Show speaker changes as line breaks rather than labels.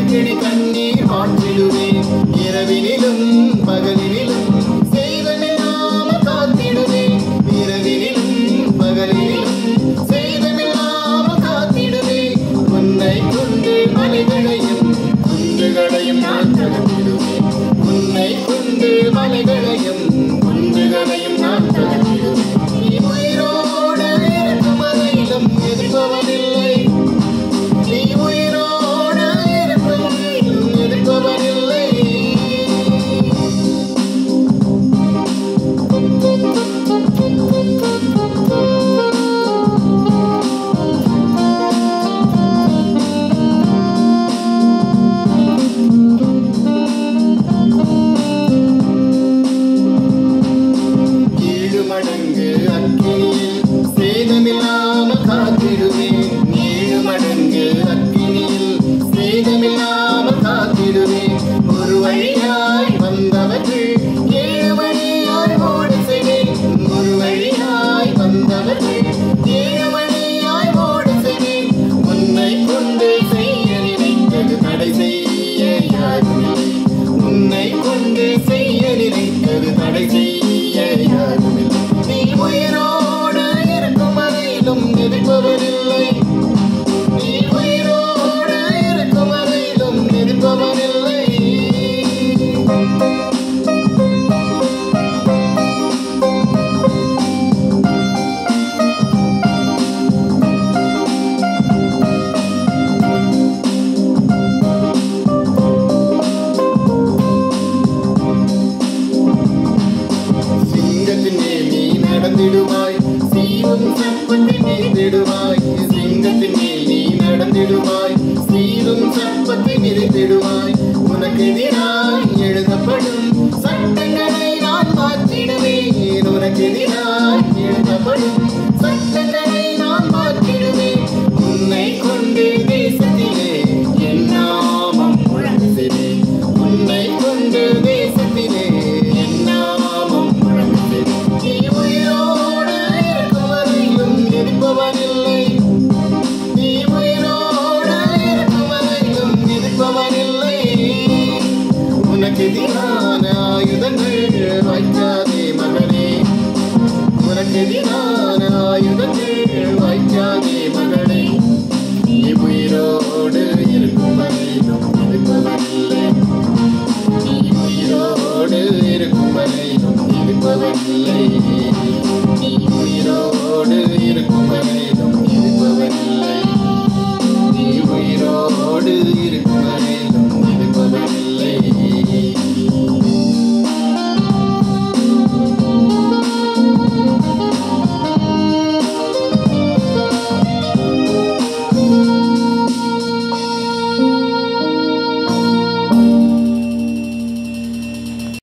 அடிக்கடி கண்ணீர் மாற்றிடுவேன் இரவினிலும் பகலினிலும் செய்தமில்லாமல் காத்திடுவேன் இரவினிலும் பகலினிலும் செய்தமில்லாமல் காத்திடுவேன் உன்னை கொண்டு மலைகளையும் குன்றுகளையும் நான் தகர்த்திடுவேன் உன்னை கொண்டு மலைகளையும் குன்றுகளையும் நான் தகர்த்திடுவேன் நீ உயிரோடு இருக்கும் வரையிலும் எதிர்ப்பவனில்லை நீ உயிரோடு இருக்கும் வரையிலும் எதிர்ப்பவனில்லை ஏழு மடங்கு அக்கினியில் சேதமில்லாமல் காத்திடுவேன் ஏழு மடங்கு அக்கினியில் சேதமில்லாமல் காத்திடுவேன் ஒரு வழியாய் வந்தவர்கள் ஏழு வழியாய் ஓட செய்வேன் ஒரு வழியாய் வந்தவர்கள் ஏழு வழியாய் ஓட செய்வேன் உன்னை கொண்டு செய்ய நினைத்தது தடை செய்ய யாருமில்லை உன்னை கொண்டு செய்ய நினைத்தது தடை செய்ய யாருமில்லை நீ உயிரோடு இருக்கும் வரையிலும் எதிர்ப்பவரில்லை நீ உயிரோடு இருக்கும் வரையிலும் எதிர்ப்பவரில்லை சிங்கத்தின் மேல் நீ நடந்திடுவாய் சீரும் சப்பத்தை மிதித்திடுவாய் சிங்கத்தின் மேல் நீ நடந்திடுவாய் சீரும் சப்பத்தை மிதித்திடுவாய் உனக்கு எதிராய் எழுதப்படும் சட்டங்களை நான் மாற்றிடுவேன் உனக்கு எதிராய் எழுதப்படும்